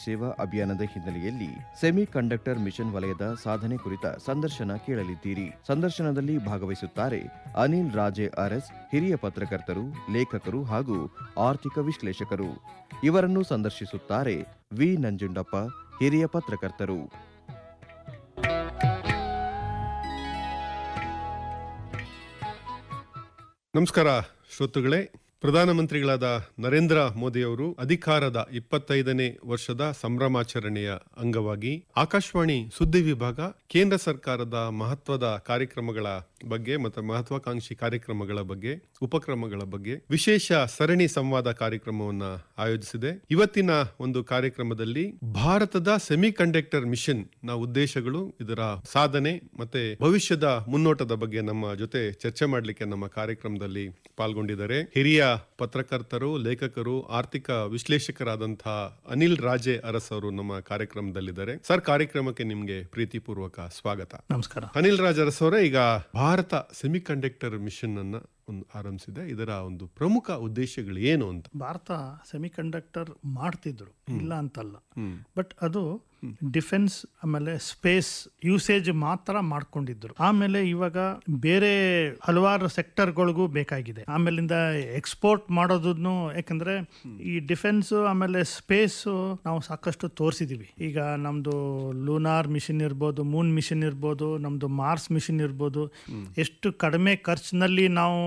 ಸೇವಾ ಅಭಿಯಾನದ ಹಿನ್ನೆಲೆಯಲ್ಲಿ ಸೆಮಿ ಕಂಡಕ್ಟರ್ ಮಿಷನ್ ವಲಯದ ಸಾಧನೆ ಕುರಿತ ಸಂದರ್ಶನ ಕೇಳಲಿದ್ದೀರಿ ಸಂದರ್ಶನದಲ್ಲಿ ಭಾಗವಹಿಸುತ್ತಾರೆ ಅನಿಲ್ ರಾಜೆ ಅರಸ್ ಹಿರಿಯ ಪತ್ರಕರ್ತರು ಲೇಖಕರು ಹಾಗೂ ಆರ್ಥಿಕ ವಿಶ್ಲೇಷಕರು ಇವರನ್ನು ಸಂದರ್ಶಿಸುತ್ತಾರೆ ವಿ ನಂಜುಂಡಪ್ಪ ಹಿರಿಯ ಪತ್ರಕರ್ತರು ನಮಸ್ಕಾರ ಶ್ರೋತೃಗಳೇ ಪ್ರಧಾನಮಂತ್ರಿಗಳಾದ ನರೇಂದ್ರ ಮೋದಿಯವರು ಅಧಿಕಾರದ ಇಪ್ಪತ್ತೈದನೇ ವರ್ಷದ ಸಂಭ್ರಮಾಚರಣೆಯ ಅಂಗವಾಗಿ ಆಕಾಶವಾಣಿ ಸುದ್ದಿ ವಿಭಾಗ ಕೇಂದ್ರ ಸರ್ಕಾರದ ಮಹತ್ವದ ಕಾರ್ಯಕ್ರಮಗಳ ಬಗ್ಗೆ ಮತ್ತು ಮಹತ್ವಾಕಾಂಕ್ಷಿ ಕಾರ್ಯಕ್ರಮಗಳ ಬಗ್ಗೆ ಉಪಕ್ರಮಗಳ ಬಗ್ಗೆ ವಿಶೇಷ ಸರಣಿ ಸಂವಾದ ಕಾರ್ಯಕ್ರಮವನ್ನ ಆಯೋಜಿಸಿದೆ ಇವತ್ತಿನ ಒಂದು ಕಾರ್ಯಕ್ರಮದಲ್ಲಿ ಭಾರತದ ಸೆಮಿ ಕಂಡಕ್ಟರ್ ಮಿಷನ್ ನ ಉದ್ದೇಶಗಳು ಇದರ ಸಾಧನೆ ಮತ್ತೆ ಭವಿಷ್ಯದ ಮುನ್ನೋಟದ ಬಗ್ಗೆ ನಮ್ಮ ಜೊತೆ ಚರ್ಚೆ ಮಾಡಲಿಕ್ಕೆ ನಮ್ಮ ಕಾರ್ಯಕ್ರಮದಲ್ಲಿ ಪಾಲ್ಗೊಂಡಿದ್ದಾರೆ ಹಿರಿಯ ಪತ್ರಕರ್ತರು ಲೇಖಕರು ಆರ್ಥಿಕ ವಿಶ್ಲೇಷಕರಾದಂತಹ ಅನಿಲ್ ರಾಜೆ ಅರಸ್ ಅವರು ನಮ್ಮ ಕಾರ್ಯಕ್ರಮದಲ್ಲಿದ್ದಾರೆ ಸರ್ ಕಾರ್ಯಕ್ರಮಕ್ಕೆ ನಿಮ್ಗೆ ಪ್ರೀತಿಪೂರ್ವಕ ಸ್ವಾಗತ ನಮಸ್ಕಾರ ಅನಿಲ್ ರಾಜ್ ಅರಸ್ ಅವರೇ ಈಗ ಭಾರತ ಸೆಮಿಕಂಡಕ್ಟರ್ ಮಿಷನ್ ಅನ್ನ ಒಂದು ಆರಂಭಿಸಿದೆ ಇದರ ಒಂದು ಪ್ರಮುಖ ಉದ್ದೇಶಗಳು ಏನು ಅಂತ ಭಾರತ ಸೆಮಿಕಂಡಕ್ಟರ್ ಮಾಡ್ತಿದ್ರು ಇಲ್ಲ ಅಂತಲ್ಲ ಬಟ್ ಅದು ಡಿಫೆನ್ಸ್ ಆಮೇಲೆ ಸ್ಪೇಸ್ ಯೂಸೇಜ್ ಮಾತ್ರ ಮಾಡ್ಕೊಂಡಿದ್ರು ಆಮೇಲೆ ಇವಾಗ ಬೇರೆ ಹಲವಾರು ಸೆಕ್ಟರ್ಗಳಿಗೂ ಬೇಕಾಗಿದೆ ಆಮೇಲಿಂದ ಎಕ್ಸ್ಪೋರ್ಟ್ ಮಾಡೋದನ್ನು ಯಾಕಂದ್ರೆ ಈ ಡಿಫೆನ್ಸ್ ಆಮೇಲೆ ಸ್ಪೇಸ್ ನಾವು ಸಾಕಷ್ಟು ತೋರಿಸಿದೀವಿ ಈಗ ನಮ್ದು ಲೂನಾರ್ ಮಿಷನ್ ಇರ್ಬೋದು ಮೂನ್ ಮಿಷನ್ ಇರ್ಬೋದು ನಮ್ದು ಮಾರ್ಸ್ ಮಿಷನ್ ಇರ್ಬೋದು ಎಷ್ಟು ಕಡಿಮೆ ಖರ್ಚಿನಲ್ಲಿ ನಾವು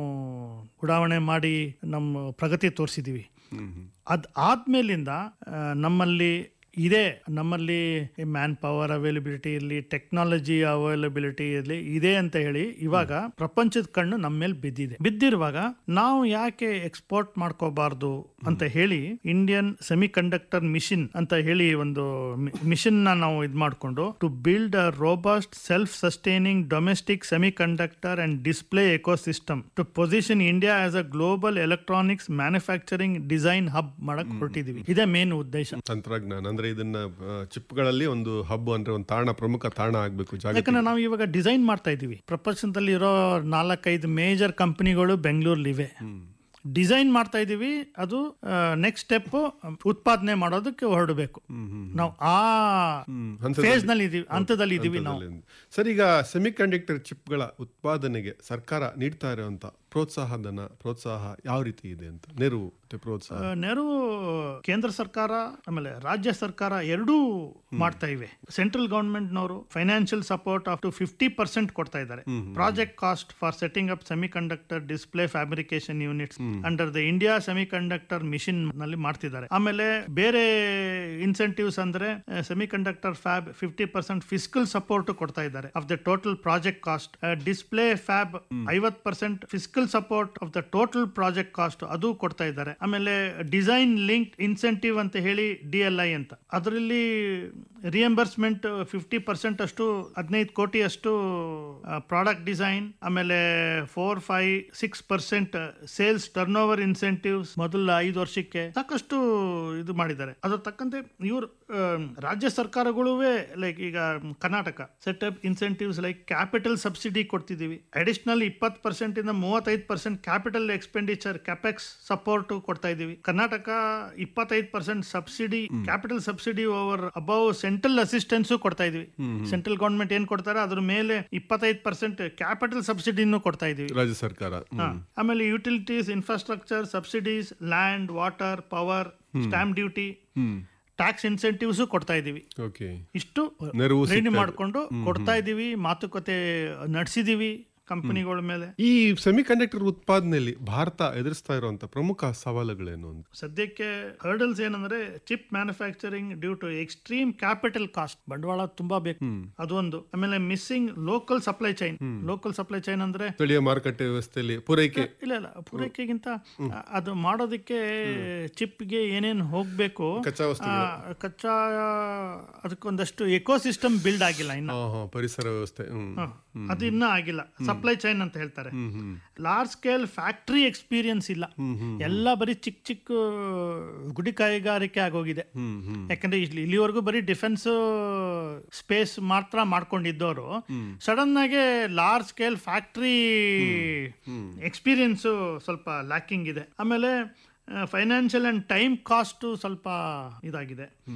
ಉಡಾವಣೆ ಮಾಡಿ ನಮ್ಮ ಪ್ರಗತಿ ತೋರಿಸಿದೀವಿ ಅದ್ ಆದ್ಮೇಲಿಂದ ಆ, ನಮ್ಮಲ್ಲಿ ಇದೆ ನಮ್ಮಲ್ಲಿ ಮ್ಯಾನ್ ಪವರ್ ಅವೈಲಬಿಲಿಟಿ ಇರಲಿ ಟೆಕ್ನಾಲಜಿ ಅವೈಲಬಿಲಿಟಿ ಇರಲಿ ಇದೆ ಅಂತ ಹೇಳಿ ಇವಾಗ ಪ್ರಪಂಚದ ಕಣ್ಣು ನಮ್ಮ ಮೇಲೆ ಬಿದ್ದಿದೆ ಬಿದ್ದಿರುವಾಗ ನಾವು ಯಾಕೆ ಎಕ್ಸ್ಪೋರ್ಟ್ ಮಾಡ್ಕೋಬಾರ್ದು ಅಂತ ಹೇಳಿ ಇಂಡಿಯನ್ ಸೆಮಿ ಕಂಡಕ್ಟರ್ ಮಿಷನ್ ಅಂತ ಹೇಳಿ ಒಂದು ಮಿಷನ್ ನ ನಾವು ಇದು ಮಾಡಿಕೊಂಡು to build a robust self sustaining domestic semiconductor and display ecosystem to position India as a global electronics manufacturing design hub ಮಾಡಕ್ ಹೊರಟಿದೀವಿ ಇದೇ ಮೇನ್ ಉದ್ದೇಶ ತಂತ್ರಜ್ಞಾನ ಅಂದ್ರೆ ಇದನ್ನ ಚಿಪ್ಗಳಲ್ಲಿ ಒಂದು ಹಬ್ ಅಂದ್ರೆ ಒಂದು ತಾಣ ಪ್ರಮುಖ ತಾಣ ಆಗ್ಬೇಕು ಜಾಗ ಯಾಕಂದ್ರೆ ನಾವು ಇವಾಗ ಡಿಸೈನ್ ಮಾಡ್ತಾ ಇದೀವಿ ಪ್ರಪಂಚದಲ್ಲಿ ಇರೋ ನಾಲ್ಕೈದು ಮೇಜರ್ ಕಂಪನಿಗಳು ಬೆಂಗಳೂರಲ್ಲಿವೆ ಡಿಸೈನ್ ಮಾಡ್ತಾ ಇದೀವಿ ಅದು ನೆಕ್ಸ್ಟ್ ಸ್ಟೆಪ್ ಉತ್ಪಾದನೆ ಮಾಡೋದಕ್ಕೆ ಹೊರಡಬೇಕು ನಾವು ಆ ಫೇಸ್ ನಲ್ಲಿ ಇದೀವಿ ಹಂತದಲ್ಲಿ ಇದೀವಿ ನಾವು ಸರ್ ಈಗ ಸೆಮಿ ಕಂಡಕ್ಟರ್ ಚಿಪ್ಗಳ ಉತ್ಪಾದನೆಗೆ ಸರ್ಕಾರ ನೀಡ್ತಾ ಇರುವಂತ ಪ್ರೋತ್ಸಾಹಧನ ಪ್ರೋತ್ಸಾಹ ಯಾವ ರೀತಿ ಇದೆ ಅಂತ ನೆರವು ಮತ್ತೆ ಪ್ರೋತ್ಸಾಹ ಆ, ನೆರವು ಕೇಂದ್ರ ಸರ್ಕಾರ ಆಮೇಲೆ ರಾಜ್ಯ ಸರ್ಕಾರ ಎರಡೂ ಮಾಡ್ತಾ ಇವೆ ಸೆಂಟ್ರಲ್ ಗವರ್ಮೆಂಟ್ ನವರು financial support up to fifty percent ಕೊಡ್ತಾ ಇದ್ದಾರೆ project cost for setting up semiconductor display fabrication units under the India semiconductor mission ನಲ್ಲಿ ಮಾಡ್ತಿದ್ದಾರೆ ಆಮೇಲೆ ಬೇರೆ ಇನ್ಸೆಂಟಿವ್ಸ್ ಅಂದ್ರೆ semiconductor fab fifty percent fiscal support ಕೊಡ್ತಾ ಇದ್ದಾರೆ of the total project cost display fab ಐವತ್ percent fiscal support of the total project cost ಅದು ಕೊಡ್ತಾ ಇದ್ದಾರೆ ಆಮೇಲೆ ಡಿಸೈನ್ ಲಿಂಕ್ ಇನ್ಸೆಂಟಿವ್ ಅಂತ ಹೇಳಿ ಡಿ ಎಲ್ ಐ ಅಂತ ಅದರಲ್ಲಿ ರಿಯಂಬರ್ಸ್ಮೆಂಟ್ ಫಿಫ್ಟಿ ಪರ್ಸೆಂಟ್ ಅಷ್ಟು ಹದಿನೈದು ಕೋಟಿ ಅಷ್ಟು ಪ್ರಾಡಕ್ಟ್ ಡಿಸೈನ್ ಆಮೇಲೆ four five six percent sales turnover incentives ಮೊದಲ ಐದು ವರ್ಷಕ್ಕೆ ಸಾಕಷ್ಟು ಇದು ಮಾಡಿದ್ದಾರೆ ಅದ್ರ ತಕ್ಕಂತೆ ಇವರು ರಾಜ್ಯ ಸರ್ಕಾರಗಳು ಲೈಕ್ ಈಗ Karnataka set up incentives like capital subsidy ಕೊಡ್ತಿದೀವಿ ಅಡಿಷನಲ್ ಇಪ್ಪತ್ತು ಪರ್ಸೆಂಟ್ ಇಂದ ಮೂವತ್ತೈದು percent capital expenditure capex support ಕೊಡ್ತಾ ಇದೀವಿ ಕರ್ನಾಟಕ ಇಪ್ಪತ್ತೈದು percent subsidy capital subsidy over above central assistance ಕೊಡ್ತಾ ಇದೀವಿ ಸೆಂಟ್ರಲ್ ಗವರ್ಮೆಂಟ್ ಏನ್ ಕೊಡ್ತಾರೆ ಅದ್ರ ಮೇಲೆ ಇಪ್ಪತ್ತೈದು ಪರ್ಸೆಂಟ್ ಕ್ಯಾಪಿಟಲ್ ಸಬ್ಸಿಡಿನೂ ಕೊಡ್ತಾ ಇದೀವಿ ರಾಜ್ಯ ಸರ್ಕಾರ ಹ್ಮ್. ಹಾ. ಆಮೇಲೆ utilities infrastructure subsidies land water power stamp duty tax incentives ಕೊಡ್ತಾ ಇದೀವಿ ಓಕೆ ಇಷ್ಟು ನೆರವು ರೆಡಿ ಸಿಗ್ತಾ ಇದೆ. ಮಾಡ್ಕೊಂಡು ಕೊಡ್ತಾ ಇದೀವಿ ಮಾತುಕತೆ ನಡೆಸಿದೀವಿ ಕಂಪನಿಗಳ ಮೇಲೆ ಈ ಸೆಮಿ ಕಂಡಕ್ಟರ್ ಉತ್ಪಾದನೆಯಲ್ಲಿ ಭಾರತ ಎದುರಿಸ್ತಾ ಇರುವಂತ ಪ್ರಮುಖ ಸವಾಲುಗಳೇನು ಅಂತ ಸದ್ಯಕ್ಕೆ ಹರ್ಡಲ್ಸ್ ಏನಂದ್ರೆ chip manufacturing due to extreme capital cost ಬಂಡವಾಳ ತುಂಬಾ ಬೇಕು ಅದೊಂದು ಆಮೇಲೆ missing local supply chain local supply chain ಅಂದ್ರೆ ಸ್ಥಳೀಯ ಮಾರುಕಟ್ಟೆ ವ್ಯವಸ್ಥೆಯಲ್ಲಿ ಪೂರೈಕೆ ಇಲ್ಲ ಇಲ್ಲ ಪೂರೈಕೆಗಿಂತ ಅ- ಅದು ಮಾಡೋದಕ್ಕೆ ಚಿಪ್ಗೆ ಏನೇನು ಹೋಗ್ಬೇಕು ಕಚ್ಚಾ ವಸ್ತುಗಳು. ಆ, ಕಚ್ಚಾ ಅದಕ್ಕೊಂದಷ್ಟು ಎಕೋಸಿಸ್ಟಮ್ ಬಿಲ್ಡ್ ಆಗಿಲ್ಲ ಇನ್ನು ಹಾ ಹಾ ಪರಿಸರ ವ್ಯವಸ್ಥೆ ಹ್ಮ್ ಅದು ಇನ್ನೂ ಆಗಿಲ್ಲ ಸಪ್ಲೈ ಚೈನ್ ಅಂತ ಹೇಳ್ತಾರೆ ಲಾರ್ಜ್ ಸ್ಕೇಲ್ ಫ್ಯಾಕ್ಟ್ರಿ ಎಕ್ಸ್ಪೀರಿಯನ್ಸ್ ಇಲ್ಲ ಎಲ್ಲ ಬರೀ ಚಿಕ್ಕ ಚಿಕ್ಕ ಗುಡಿ ಕೈಗಾರಿಕೆ ಆಗೋಗಿದೆ ಯಾಕಂದ್ರೆ ಇಲ್ಲಿ ಇಲ್ಲಿವರೆಗೂ ಬರೀ ಡಿಫೆನ್ಸ್ ಸ್ಪೇಸ್ ಮಾತ್ರ ಮಾಡ್ಕೊಂಡಿದ್ದವರು ಸಡನ್ ಆಗಿ ಲಾರ್ಜ್ ಸ್ಕೇಲ್ ಫ್ಯಾಕ್ಟ್ರಿ ಎಕ್ಸ್ಪೀರಿಯನ್ಸ್ ಸ್ವಲ್ಪ ಲ್ಯಾಕಿಂಗ್ ಇದೆ ಆಮೇಲೆ ಫೈನಾನ್ಷಿಯಲ್ ಅಂಡ್ ಟೈಮ್ ಕಾಸ್ಟ್ ಸ್ವಲ್ಪ ಇದಾಗಿದೆ